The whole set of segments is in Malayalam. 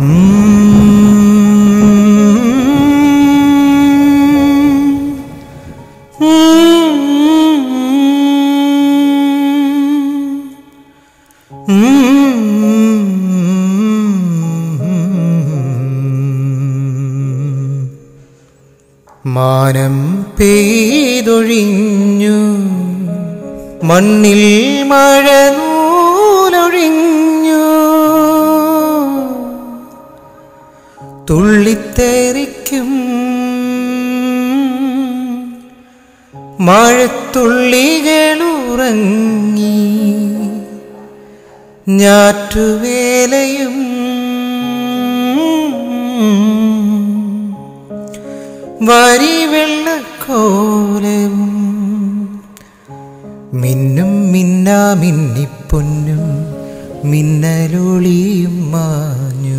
മാനം പെയ്തൊഴിഞ്ഞു മണ്ണിൽ മഴ നൂലൊഴിഞ്ഞു തുള്ളിത്തേറിക്കും മഴത്തുള്ളികളുറങ്ങി ഞാറ്റുവേലയും വരി വെള്ളക്കോലവും മിന്നും മിന്നാ മിന്നിപ്പൊന്നും മിന്നലൊളിയും മാഞ്ഞു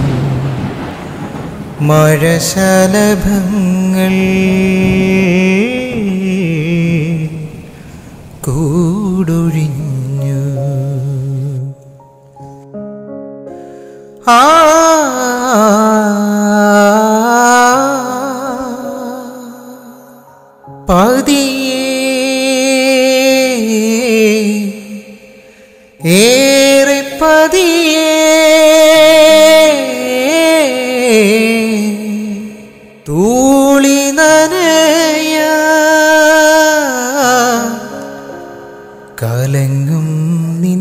മഴശലഭങ്ങൾ കൂടൊഴിഞ്ഞു ആ പതിയേ ഏറെ പതിയേ തൂളി നനയ കലങ്ങും നിൻ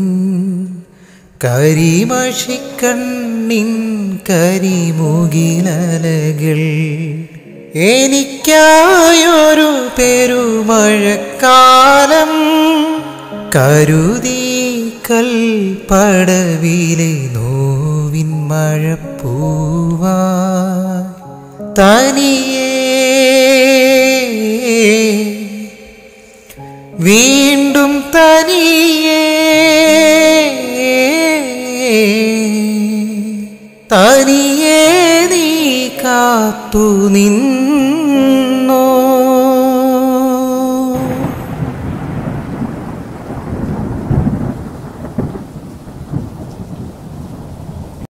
കരിമഷിക്കണ്ണിൻ കരിമുകിലലകൾ എനിക്കായൊരു പെരുമഴക്കാലം കരുതി കൽപ്പടവിലെ നോവിൻ മഴപ്പൂവാ തനിയേ വീണ്ടും തനിയേ തനിയേ നീ കാത്തു നിൻ